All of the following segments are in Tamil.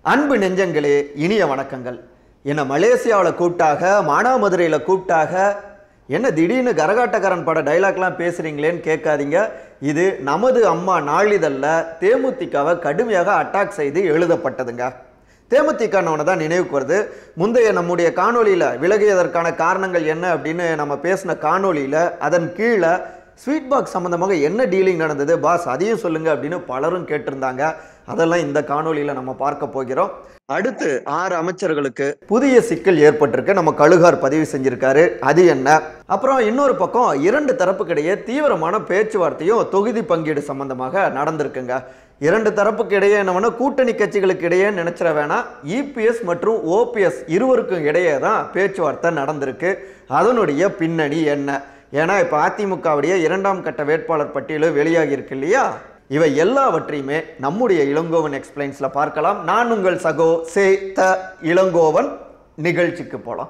அன்பு நெஞ்சங்களே இனிய வணக்கங்கள் என்ன மலேசியாவில் கூப்பிட்டாக மானாமதுரையில் கூப்பிட்டாக என்ன திடீர்னு கரகாட்டக்காரன் பட டைலாக்லாம் பேசுறீங்களேன்னு கேட்காதீங்க இது நமது அம்மா நாளிதழில் தேமுதிகவை கடுமையாக அட்டாக் செய்து எழுதப்பட்டதுங்க தேமுதிகனவனை தான் நினைவுக்கு வருது முந்தைய நம்முடைய காணொளியில் விலகியதற்கான காரணங்கள் என்ன அப்படின்னு நம்ம பேசின காணொளியில் அதன் கீழே ஸ்வீட் பாக்ஸ் சம்மந்தமாக என்ன டீலிங் நடந்தது பாஸ் அதையும் சொல்லுங்க அப்படின்னு பலரும் கேட்டிருந்தாங்க அதெல்லாம் இந்த காணொளியில் நம்ம பார்க்க போகிறோம் அடுத்து ஆறு அமைச்சர்களுக்கு புதிய சிக்கல் ஏற்பட்டிருக்கு நம்ம கழுகார் பதிவு செஞ்சிருக்காரு அது என்ன அப்புறம் இன்னொரு பக்கம் இரண்டு தரப்புக்கிடையே தீவிரமான பேச்சுவார்த்தையும் தொகுதி பங்கீடு சம்பந்தமாக நடந்திருக்குங்க இரண்டு தரப்புக்கு இடையே என்னவனா கூட்டணி கட்சிகளுக்கு இடையே நினைச்சிட வேணாம் இபிஎஸ் மற்றும் ஓபிஎஸ் இருவருக்கும் இடையே தான் பேச்சுவார்த்தை நடந்திருக்கு அதனுடைய பின்னணி என்ன ஏன்னா இப்போ அதிமுகவுடைய இரண்டாம் கட்ட வேட்பாளர் பட்டியலும் வெளியாகி இருக்கு இல்லையா இவை எல்லாவற்றையுமே நம்முடைய இளங்கோவன் எக்ஸ்பிளைன்ஸ்ல பார்க்கலாம் நான் உங்கள் சகோ சே த இளங்கோவன் நிகழ்ச்சிக்கு போலாம்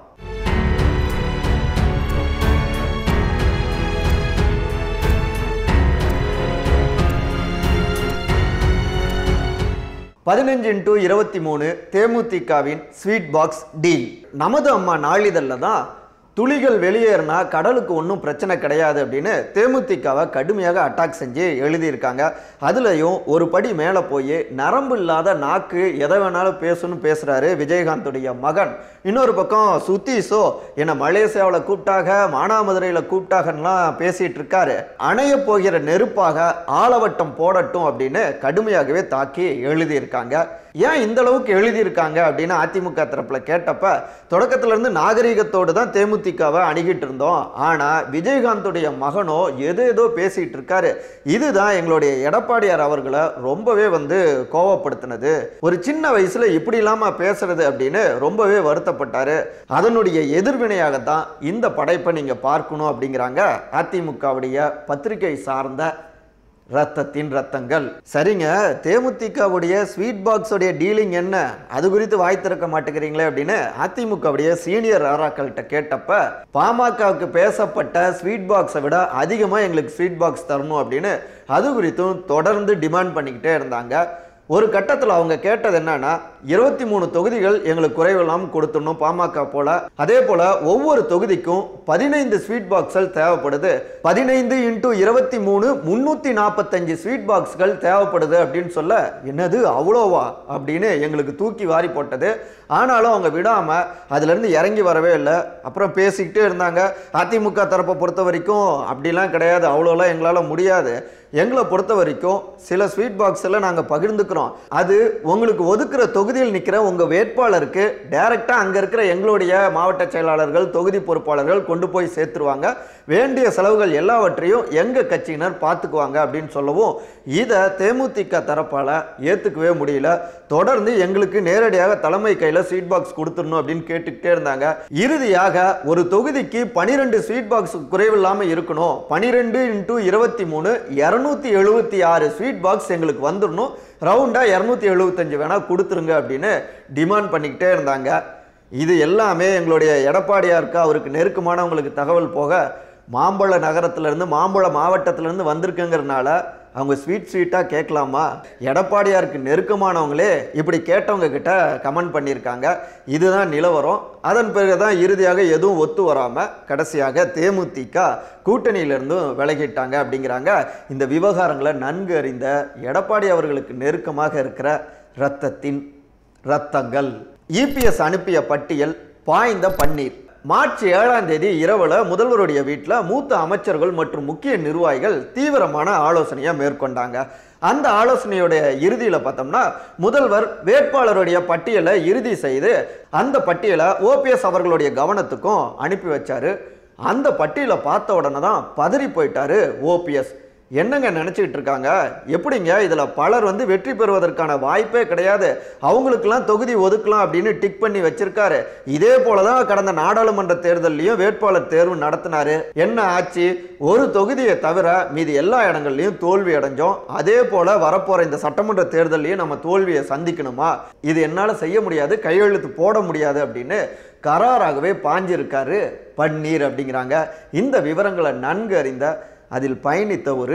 பதினஞ்சு இன்டூ இருபத்தி மூணு தேமுதிகவின் ஸ்வீட் பாக்ஸ் டீல் நமது அம்மா நாளிதழில் தான் துளிகள் வெளியேறினா கடலுக்கு ஒன்றும் பிரச்சனை கிடையாது அப்படின்னு தேமுதிகவை கடுமையாக அட்டாக் செஞ்சு எழுதியிருக்காங்க அதுலேயும் ஒரு படி மேலே போய் நரம்பு இல்லாத நாக்கு எதை வேணாலும் பேசணும்னு பேசுகிறாரு விஜயகாந்துடைய மகன் இன்னொரு பக்கம் சுத்தீஸோ என்னை மலேசியாவில் கூப்பிட்டாக மானாமதுரையில் கூப்பிட்டாகலாம் பேசிட்டு இருக்காரு அணைய போகிற நெருப்பாக ஆலவட்டம் போடட்டும் அப்படின்னு கடுமையாகவே தாக்கி எழுதியிருக்காங்க ஏன் இந்த அளவுக்கு எழுதியிருக்காங்க அப்படின்னு அதிமுக தரப்புல கேட்டப்ப தொடக்கத்துல இருந்து நாகரீகத்தோடு தான் தேமுதிகவை அணுகிட்டு இருந்தோம் ஆனா விஜயகாந்துடைய மகனோ எது ஏதோ பேசிட்டு இருக்காரு இதுதான் எங்களுடைய எடப்பாடியார் அவர்களை ரொம்பவே வந்து கோவப்படுத்தினது ஒரு சின்ன வயசுல இப்படி இல்லாம பேசுறது அப்படின்னு ரொம்பவே வருத்தப்பட்டாரு அதனுடைய எதிர்வினையாகத்தான் இந்த படைப்பை நீங்க பார்க்கணும் அப்படிங்கிறாங்க அதிமுகவுடைய பத்திரிகை சார்ந்த ரத்தத்தின் ரத்தங்கள் சரிங்க தேமுதிகவுடைய ஸ்வீட் பாக்ஸோடைய டீலிங் என்ன அது குறித்து வாய் திறக்க மாட்டேங்கிறீங்களே அப்படின்னு அதிமுகவுடைய சீனியர் ஆராக்கள்கிட்ட கேட்டப்ப பாமகவுக்கு பேசப்பட்ட ஸ்வீட் பாக்ஸை விட அதிகமாக எங்களுக்கு ஸ்வீட் பாக்ஸ் தரணும் அப்படின்னு அது குறித்தும் தொடர்ந்து டிமாண்ட் பண்ணிக்கிட்டே இருந்தாங்க ஒரு கட்டத்தில் அவங்க கேட்டது என்னன்னா இருபத்தி மூணு தொகுதிகள் எங்களுக்கு குறைவில்லாமல் கொடுத்துடணும் பாமக போல அதே போல ஒவ்வொரு தொகுதிக்கும் பதினைந்து ஸ்வீட் பாக்ஸ்கள் தேவைப்படுது பதினைந்து இன்டூ இருபத்தி மூணு முன்னூத்தி நாற்பத்தஞ்சு ஸ்வீட் பாக்ஸ்கள் தேவைப்படுது அப்படின்னு சொல்ல என்னது அவ்வளோவா அப்படின்னு எங்களுக்கு தூக்கி வாரி போட்டது ஆனாலும் அவங்க விடாம அதுல இருந்து இறங்கி வரவே இல்லை அப்புறம் பேசிக்கிட்டே இருந்தாங்க அதிமுக தரப்பை பொறுத்த வரைக்கும் அப்படிலாம் கிடையாது அவ்வளோலாம் எங்களால் முடியாது எங்களை பொறுத்த வரைக்கும் சில ஸ்வீட் பாக்ஸில் நாங்கள் பகிர்ந்துக்கிறோம் அது உங்களுக்கு ஒதுக்குற தொகுதியில் நிற்கிற உங்கள் வேட்பாளருக்கு டைரெக்டாக அங்கே இருக்கிற எங்களுடைய மாவட்ட செயலாளர்கள் தொகுதி பொறுப்பாளர்கள் கொண்டு போய் சேர்த்துருவாங்க வேண்டிய செலவுகள் எல்லாவற்றையும் எங்கள் கட்சியினர் பார்த்துக்குவாங்க அப்படின்னு சொல்லவும் இதை தேமுதிக தரப்பால் ஏற்றுக்கவே முடியல தொடர்ந்து எங்களுக்கு நேரடியாக தலைமை கையில் ஸ்வீட் பாக்ஸ் கொடுத்துடணும் அப்படின்னு கேட்டுக்கிட்டே இருந்தாங்க இறுதியாக ஒரு தொகுதிக்கு பனிரெண்டு ஸ்வீட் பாக்ஸ் குறைவில்லாமல் இருக்கணும் பனிரெண்டு இன்டூ இருபத்தி மூணு இரநூத்தி எழுபத்தி ஆறு ஸ்வீட் பாக்ஸ் எங்களுக்கு வந்துடணும் ரவுண்டாக இரநூத்தி எழுபத்தஞ்சு வேணால் கொடுத்துருங்க அப்படின்னு டிமாண்ட் பண்ணிக்கிட்டே இருந்தாங்க இது எல்லாமே எங்களுடைய எடப்பாடியாருக்கு அவருக்கு நெருக்கமானவங்களுக்கு தகவல் போக மாம்பழ நகரத்திலேருந்து மாம்பழ மாவட்டத்திலேருந்து வந்திருக்குங்கிறனால அவங்க ஸ்வீட் ஸ்வீட்டாக கேட்கலாமா எடப்பாடியாருக்கு நெருக்கமானவங்களே இப்படி கேட்டவங்க கிட்ட கமெண்ட் பண்ணியிருக்காங்க இதுதான் நிலவரம் அதன் பிறகு தான் இறுதியாக எதுவும் ஒத்து வராமல் கடைசியாக தேமுதிக கூட்டணியிலிருந்தும் விலகிட்டாங்க அப்படிங்கிறாங்க இந்த விவகாரங்களை நன்கு அறிந்த எடப்பாடி அவர்களுக்கு நெருக்கமாக இருக்கிற இரத்தத்தின் இரத்தங்கள் இபிஎஸ் அனுப்பிய பட்டியல் பாய்ந்த பன்னீர் மார்ச் ஏழாம் தேதி இரவுல முதல்வருடைய வீட்டில் மூத்த அமைச்சர்கள் மற்றும் முக்கிய நிர்வாகிகள் தீவிரமான ஆலோசனையை மேற்கொண்டாங்க அந்த ஆலோசனையுடைய இறுதியில் பார்த்தோம்னா முதல்வர் வேட்பாளருடைய பட்டியலை இறுதி செய்து அந்த பட்டியலை ஓபிஎஸ் அவர்களுடைய கவனத்துக்கும் அனுப்பி வச்சாரு அந்த பட்டியலை பார்த்த உடனே தான் பதறி போயிட்டாரு ஓபிஎஸ் என்னங்க நினச்சிக்கிட்டு இருக்காங்க எப்படிங்க இதில் பலர் வந்து வெற்றி பெறுவதற்கான வாய்ப்பே கிடையாது அவங்களுக்கெல்லாம் தொகுதி ஒதுக்கலாம் அப்படின்னு டிக் பண்ணி வச்சிருக்காரு இதே போல தான் கடந்த நாடாளுமன்ற தேர்தல்லையும் வேட்பாளர் தேர்வு நடத்தினாரு என்ன ஆச்சு ஒரு தொகுதியை தவிர மீதி எல்லா இடங்கள்லையும் தோல்வி அடைஞ்சோம் அதே போல வரப்போற இந்த சட்டமன்ற தேர்தல்லையும் நம்ம தோல்வியை சந்திக்கணுமா இது என்னால் செய்ய முடியாது கையெழுத்து போட முடியாது அப்படின்னு கராராகவே பாஞ்சிருக்காரு பன்னீர் அப்படிங்கிறாங்க இந்த விவரங்களை நன்கு அறிந்த அதில் பயணித்த ஒரு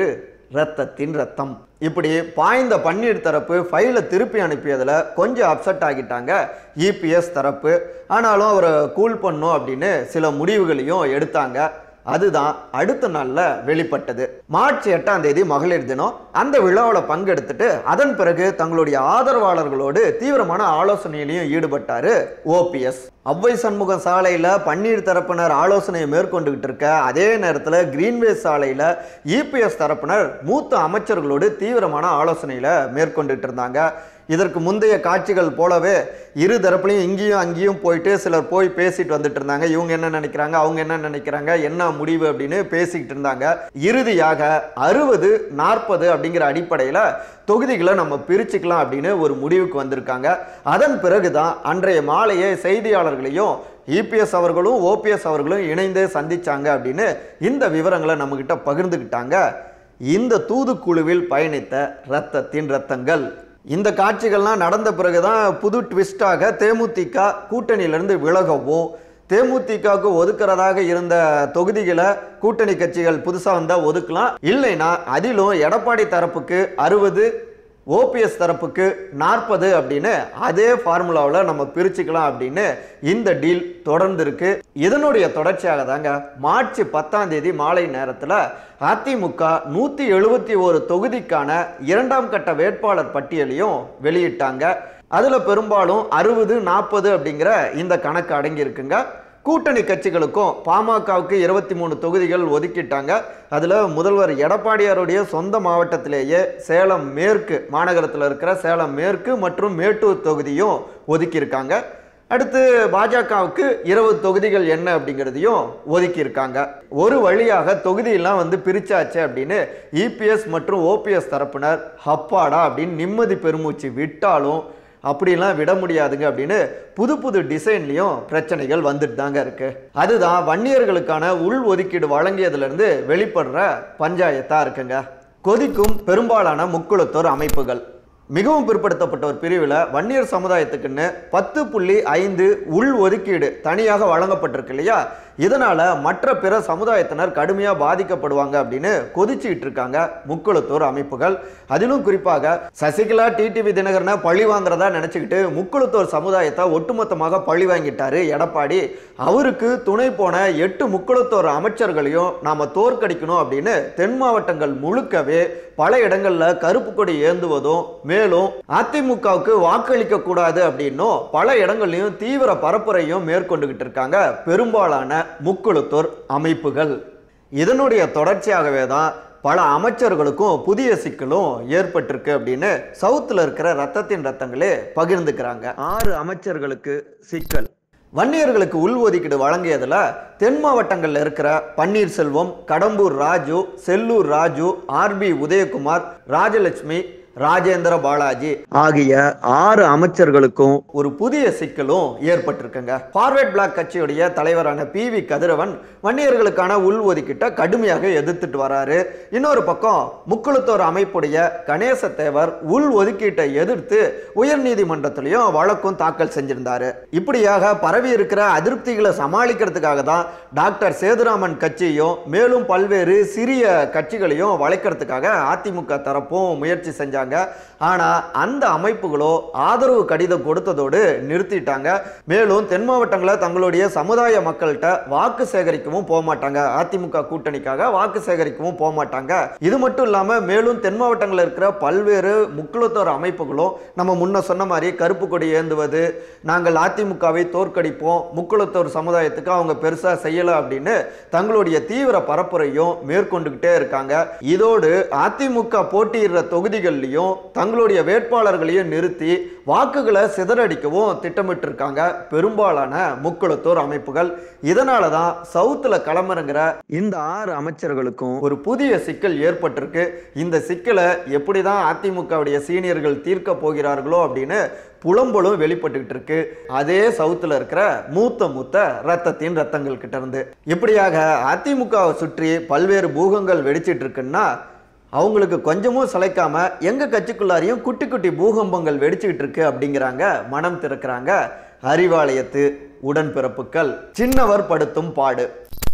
ரத்தத்தின் ரத்தம் இப்படி பாய்ந்த பன்னீர் தரப்பு ஃபைலை திருப்பி அனுப்பியதில் கொஞ்சம் அப்செட் ஆகிட்டாங்க இபிஎஸ் தரப்பு ஆனாலும் அவரை கூல் பண்ணும் அப்படின்னு சில முடிவுகளையும் எடுத்தாங்க அதுதான் அடுத்த நாள்ல வெளிப்பட்டது மார்ச் எட்டாம் தேதி மகளிர் தினம் அந்த விழாவில் பங்கெடுத்துட்டு அதன் பிறகு தங்களுடைய ஆதரவாளர்களோடு தீவிரமான ஆலோசனையிலையும் ஈடுபட்டாரு ஓபிஎஸ் அவ்வை சண்முகம் சாலையில் பன்னீர் தரப்பினர் ஆலோசனையை மேற்கொண்டுகிட்டு இருக்க அதே நேரத்தில் கிரீன்வே சாலையில் இபிஎஸ் தரப்பினர் மூத்த அமைச்சர்களோடு தீவிரமான ஆலோசனையில் மேற்கொண்டுட்டு இருந்தாங்க இதற்கு முந்தைய காட்சிகள் போலவே இரு தரப்புலையும் இங்கேயும் அங்கேயும் போயிட்டு சிலர் போய் பேசிட்டு வந்துட்டு இருந்தாங்க இவங்க என்ன நினைக்கிறாங்க அவங்க என்ன நினைக்கிறாங்க என்ன முடிவு அப்படின்னு பேசிக்கிட்டு இருந்தாங்க இறுதியாக அறுபது நாற்பது அப்படிங்கிற அடிப்படையில் தொகுதிகளை நம்ம பிரிச்சுக்கலாம் அப்படின்னு ஒரு முடிவுக்கு வந்திருக்காங்க அதன் பிறகுதான் அன்றைய மாலையே செய்தியாளர்களையும் இபிஎஸ் அவர்களும் ஓபிஎஸ் அவர்களும் இணைந்து சந்திச்சாங்க அப்படின்னு இந்த விவரங்களை நம்மகிட்ட பகிர்ந்துக்கிட்டாங்க இந்த தூதுக்குழுவில் பயணித்த ரத்தத்தின் ரத்தங்கள் இந்த காட்சிகள்லாம் நடந்த பிறகுதான் புது ட்விஸ்டாக தேமுதிக கூட்டணியிலிருந்து விலகவும் தேமுதிகவுக்கு ஒதுக்குறதாக இருந்த தொகுதிகளை கூட்டணி கட்சிகள் புதுசாக வந்தால் ஒதுக்கலாம் இல்லைன்னா அதிலும் எடப்பாடி தரப்புக்கு அறுபது ஓபிஎஸ் தரப்புக்கு நாற்பது அப்படின்னு அதே ஃபார்முலாவில் நம்ம பிரிச்சுக்கலாம் அப்படின்னு இந்த டீல் தொடர்ந்து இருக்கு இதனுடைய தொடர்ச்சியாக தாங்க மார்ச் பத்தாம் தேதி மாலை நேரத்தில் அதிமுக நூற்றி எழுபத்தி ஒரு தொகுதிக்கான இரண்டாம் கட்ட வேட்பாளர் பட்டியலையும் வெளியிட்டாங்க அதில் பெரும்பாலும் அறுபது நாற்பது அப்படிங்கிற இந்த கணக்கு அடங்கி இருக்குங்க கூட்டணி கட்சிகளுக்கும் பாமகவுக்கு இருபத்தி மூணு தொகுதிகள் ஒதுக்கிட்டாங்க அதில் முதல்வர் எடப்பாடியாருடைய சொந்த மாவட்டத்திலேயே சேலம் மேற்கு மாநகரத்தில் இருக்கிற சேலம் மேற்கு மற்றும் மேட்டூர் தொகுதியும் ஒதுக்கியிருக்காங்க அடுத்து பாஜகவுக்கு இருபது தொகுதிகள் என்ன அப்படிங்கிறதையும் ஒதுக்கியிருக்காங்க ஒரு வழியாக தொகுதியெல்லாம் வந்து பிரிச்சாச்சு அப்படின்னு இபிஎஸ் மற்றும் ஓபிஎஸ் தரப்பினர் ஹப்பாடா அப்படின்னு நிம்மதி பெருமூச்சு விட்டாலும் அப்படிலாம் விட முடியாதுங்க அப்படின்னு புது புது டிசைன்லையும் பிரச்சனைகள் வந்துட்டு தாங்க இருக்கு அதுதான் வன்னியர்களுக்கான உள் ஒதுக்கீடு வழங்கியதுலேருந்து வெளிப்படுற பஞ்சாயத்தா இருக்குங்க கொதிக்கும் பெரும்பாலான முக்குளத்தோர் அமைப்புகள் மிகவும் பிற்படுத்தப்பட்ட ஒரு பிரிவில் வன்னியர் சமுதாயத்துக்குன்னு பத்து புள்ளி ஐந்து உள் ஒதுக்கீடு தனியாக வழங்கப்பட்டிருக்கு இல்லையா இதனால மற்ற பிற சமுதாயத்தினர் கடுமையாக பாதிக்கப்படுவாங்க அப்படின்னு கொதிச்சுக்கிட்டு இருக்காங்க முக்குளத்தூர் அமைப்புகள் அதிலும் குறிப்பாக சசிகலா டிடிவி தினகரனை பழி வாங்குறதா நினச்சிக்கிட்டு முக்குளத்தூர் சமுதாயத்தை ஒட்டுமொத்தமாக பழி வாங்கிட்டாரு எடப்பாடி அவருக்கு துணை போன எட்டு முக்குளத்தோர் அமைச்சர்களையும் நாம தோற்கடிக்கணும் அப்படின்னு தென் மாவட்டங்கள் முழுக்கவே பல இடங்கள்ல கருப்பு கொடி ஏந்துவதும் மேலும் அதிமுகவுக்கு வாக்களிக்க கூடாது அப்படின்னும் பல இடங்கள்லையும் தீவிர பரப்புரையும் மேற்கொண்டுகிட்டு இருக்காங்க பெரும்பாலான முக்குளத்தோர் அமைப்புகள் இதனுடைய தொடர்ச்சியாகவே தான் பல அமைச்சர்களுக்கும் புதிய சிக்கலும் ஏற்பட்டிருக்கு அப்படின்னு சவுத்தில் இருக்கிற ரத்தத்தின் ரத்தங்களே பகிர்ந்துக்கிறாங்க ஆறு அமைச்சர்களுக்கு சிக்கல் வன்னியர்களுக்கு உள்ஒதுக்கீடு வழங்கியதுல தென் மாவட்டங்களில் இருக்கிற பன்னீர்செல்வம் கடம்பூர் ராஜு செல்லூர் ராஜு ஆர்பி உதயகுமார் ராஜலட்சுமி ராஜேந்திர பாலாஜி ஆகிய ஆறு அமைச்சர்களுக்கும் ஒரு புதிய சிக்கலும் ஏற்பட்டிருக்குங்க ஃபார்வர்ட் பிளாக் கட்சியுடைய தலைவரான பி வி கதிரவன் வன்னியர்களுக்கான உள் ஒதுக்கீட்டை கடுமையாக எதிர்த்துட்டு வராரு இன்னொரு பக்கம் முக்குளத்தோர் அமைப்புடைய கணேச தேவர் உள் ஒதுக்கீட்டை எதிர்த்து உயர் நீதிமன்றத்திலையும் வழக்கும் தாக்கல் செஞ்சிருந்தாரு இப்படியாக பரவி இருக்கிற அதிருப்திகளை சமாளிக்கிறதுக்காக தான் டாக்டர் சேதுராமன் கட்சியும் மேலும் பல்வேறு சிறிய கட்சிகளையும் வளைக்கிறதுக்காக அதிமுக தரப்பும் முயற்சி செஞ்சாங்க ஆனா அந்த அமைப்புகளோ ஆதரவு கடிதம் கொடுத்ததோடு நிறுத்திட்டாங்க மேலும் தென் மாவட்டங்களில் தங்களுடைய சமுதாய மக்கள்கிட்ட வாக்கு சேகரிக்கவும் போக மாட்டாங்க அதிமுக கூட்டணிக்காக வாக்கு சேகரிக்கவும் போக மாட்டாங்க இது மட்டும் இல்லாம மேலும் தென் மாவட்டங்களில் இருக்கிற பல்வேறு முக்குளத்தோர் அமைப்புகளும் நம்ம முன்ன சொன்ன மாதிரி கருப்பு கொடி ஏந்துவது நாங்கள் அதிமுகவை தோற்கடிப்போம் முக்குளத்தோர் சமுதாயத்துக்கு அவங்க பெருசா செய்யல அப்படின்னு தங்களுடைய தீவிர பரப்புரையும் மேற்கொண்டுகிட்டே இருக்காங்க இதோடு அதிமுக போட்டியிடுற தொகுதிகள்லையும் தங்களுடைய வேட்பாளர்களையும் நிறுத்தி வாக்குகளை சிதறடிக்கவும் திட்டமிட்டு இருக்காங்க பெரும்பாலான முக்குளத்தோர் அமைப்புகள் இதனால தான் சவுத்துல களமிறங்குற இந்த ஆறு அமைச்சர்களுக்கும் ஒரு புதிய சிக்கல் ஏற்பட்டிருக்கு இந்த சிக்கலை எப்படி தான் அதிமுகவுடைய சீனியர்கள் தீர்க்க போகிறார்களோ அப்படின்னு புலம்பலும் வெளிப்பட்டுக்கிட்டு இருக்கு அதே சவுத்துல இருக்கிற மூத்த மூத்த ரத்தத்தின் ரத்தங்கள் கிட்ட இருந்து இப்படியாக அதிமுகவை சுற்றி பல்வேறு பூகங்கள் வெடிச்சிட்டு இருக்குன்னா அவங்களுக்கு கொஞ்சமும் சளைக்காம எங்க கட்சிக்குள்ளாரையும் குட்டி குட்டி பூகம்பங்கள் வெடிச்சுக்கிட்டு இருக்கு அப்படிங்கிறாங்க மனம் திறக்கிறாங்க அறிவாலயத்து உடன்பிறப்புகள் சின்னவர் படுத்தும் பாடு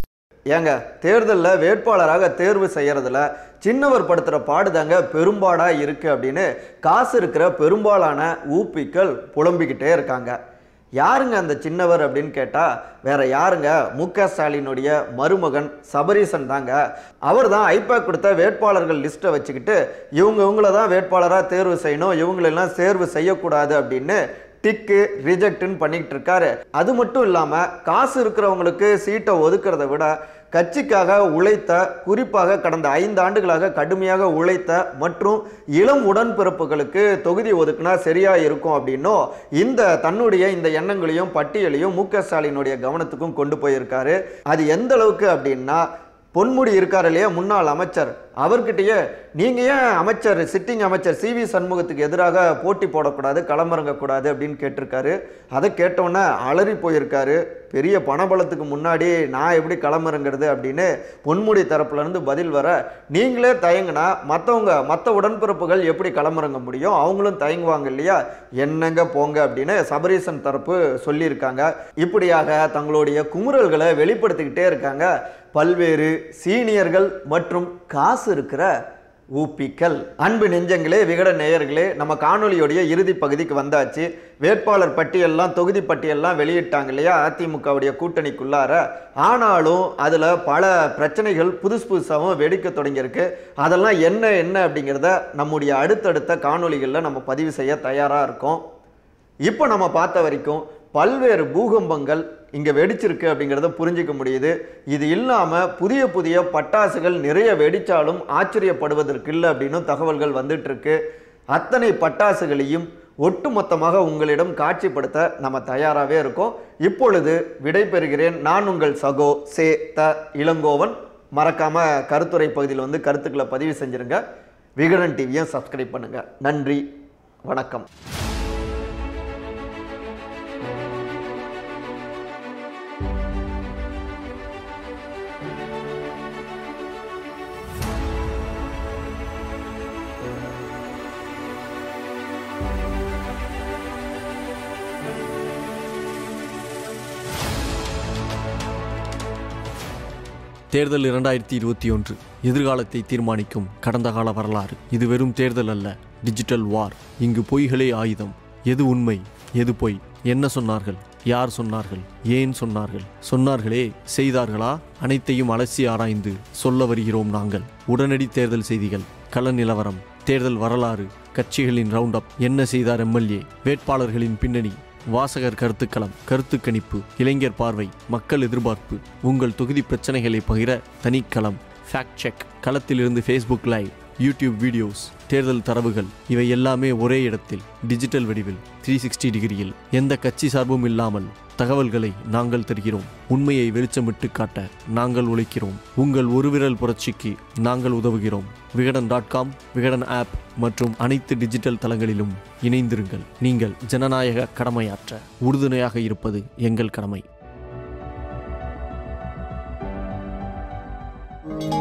ஏங்க தேர்தலில் வேட்பாளராக தேர்வு செய்யறதுல சின்னவர் படுத்துகிற பாடுதாங்க பெரும்பாடா இருக்கு அப்படின்னு காசு இருக்கிற பெரும்பாலான ஊப்பிக்கள் புலம்பிக்கிட்டே இருக்காங்க யாருங்க அந்த சின்னவர் அப்படின்னு கேட்டால் வேற யாருங்க மு க ஸ்டாலினுடைய மருமகன் சபரீசன் தாங்க அவர் தான் ஐபேக் கொடுத்த வேட்பாளர்கள் லிஸ்ட்டை வச்சுக்கிட்டு இவங்க இவங்கள தான் வேட்பாளராக தேர்வு செய்யணும் இவங்களெல்லாம் தேர்வு செய்யக்கூடாது அப்படின்னு டிக்கு ரிஜெக்ட்னு பண்ணிக்கிட்டு இருக்காரு அது மட்டும் இல்லாமல் காசு இருக்கிறவங்களுக்கு சீட்டை ஒதுக்கிறத விட கட்சிக்காக உழைத்த குறிப்பாக கடந்த ஐந்து ஆண்டுகளாக கடுமையாக உழைத்த மற்றும் இளம் உடன்பிறப்புகளுக்கு தொகுதி ஒதுக்குனா சரியா இருக்கும் அப்படின்னும் இந்த தன்னுடைய இந்த எண்ணங்களையும் பட்டியலையும் மு க ஸ்டாலினுடைய கவனத்துக்கும் கொண்டு போயிருக்காரு அது எந்த அளவுக்கு அப்படின்னா பொன்முடி இருக்கார் இல்லையா முன்னாள் அமைச்சர் அவர்கிட்டயே நீங்க ஏன் அமைச்சர் சிட்டிங் அமைச்சர் சி வி சண்முகத்துக்கு எதிராக போட்டி போடக்கூடாது களமிறங்கக்கூடாது அப்படின்னு கேட்டிருக்காரு அதை கேட்டோன்னே அலறி போயிருக்காரு பெரிய பணபலத்துக்கு முன்னாடி நான் எப்படி களமிறங்கிறது அப்படின்னு பொன்முடி தரப்புல இருந்து பதில் வர நீங்களே தயங்குனா மற்றவங்க மற்ற உடன்பிறப்புகள் எப்படி களமிறங்க முடியும் அவங்களும் தயங்குவாங்க இல்லையா என்னங்க போங்க அப்படின்னு சபரீசன் தரப்பு சொல்லியிருக்காங்க இப்படியாக தங்களுடைய குமுறல்களை வெளிப்படுத்திக்கிட்டே இருக்காங்க பல்வேறு சீனியர்கள் மற்றும் காசு இருக்கிற ஊப்பிக்கள் அன்பு நெஞ்சங்களே விகட நேயர்களே நம்ம காணொளியோடைய இறுதி பகுதிக்கு வந்தாச்சு வேட்பாளர் பட்டியல்லாம் தொகுதி பட்டியல்லாம் வெளியிட்டாங்க இல்லையா அதிமுகவுடைய கூட்டணிக்குள்ளார ஆனாலும் அதில் பல பிரச்சனைகள் புதுசு புதுசாகவும் வெடிக்க தொடங்கியிருக்கு அதெல்லாம் என்ன என்ன அப்படிங்கிறத நம்முடைய அடுத்தடுத்த காணொளிகளில் நம்ம பதிவு செய்ய தயாராக இருக்கோம் இப்போ நம்ம பார்த்த வரைக்கும் பல்வேறு பூகம்பங்கள் இங்கே வெடிச்சிருக்கு அப்படிங்கிறத புரிஞ்சிக்க முடியுது இது இல்லாமல் புதிய புதிய பட்டாசுகள் நிறைய வெடித்தாலும் ஆச்சரியப்படுவதற்கு இல்லை அப்படின்னு தகவல்கள் வந்துட்டு இருக்கு அத்தனை பட்டாசுகளையும் ஒட்டுமொத்தமாக உங்களிடம் காட்சிப்படுத்த நம்ம தயாராகவே இருக்கோம் இப்பொழுது விடைபெறுகிறேன் நான் உங்கள் சகோ சே த இளங்கோவன் மறக்காம கருத்துரை பகுதியில் வந்து கருத்துக்களை பதிவு செஞ்சிருங்க விகடன் டிவியும் சப்ஸ்கிரைப் பண்ணுங்க நன்றி வணக்கம் தேர்தல் இரண்டாயிரத்தி இருபத்தி ஒன்று எதிர்காலத்தை தீர்மானிக்கும் கடந்த கால வரலாறு இது வெறும் தேர்தல் அல்ல டிஜிட்டல் வார் இங்கு பொய்களே ஆயுதம் எது உண்மை எது பொய் என்ன சொன்னார்கள் யார் சொன்னார்கள் ஏன் சொன்னார்கள் சொன்னார்களே செய்தார்களா அனைத்தையும் அலசி ஆராய்ந்து சொல்ல வருகிறோம் நாங்கள் உடனடி தேர்தல் செய்திகள் கள நிலவரம் தேர்தல் வரலாறு கட்சிகளின் ரவுண்ட் அப் என்ன செய்தார் எம்எல்ஏ வேட்பாளர்களின் பின்னணி வாசகர் கருத்துக்களம் கருத்து கணிப்பு இளைஞர் பார்வை மக்கள் எதிர்பார்ப்பு உங்கள் தொகுதி பிரச்சனைகளை பகிர தனிக்களம் ஃபேக்ட் செக் களத்திலிருந்து ஃபேஸ்புக் லைவ் யூடியூப் வீடியோஸ் தேர்தல் தரவுகள் இவை எல்லாமே ஒரே இடத்தில் டிஜிட்டல் வடிவில் த்ரீ சிக்ஸ்டி டிகிரியில் எந்த கட்சி சார்பும் இல்லாமல் தகவல்களை நாங்கள் தருகிறோம் உண்மையை வெளிச்சமிட்டு காட்ட நாங்கள் உழைக்கிறோம் உங்கள் ஒரு விரல் புரட்சிக்கு நாங்கள் உதவுகிறோம் Vikatan dot com Vikatan app மற்றும் அனைத்து டிஜிட்டல் தளங்களிலும் இணைந்திருங்கள் நீங்கள் ஜனநாயக கடமையாற்ற உறுதுணையாக இருப்பது எங்கள் கடமை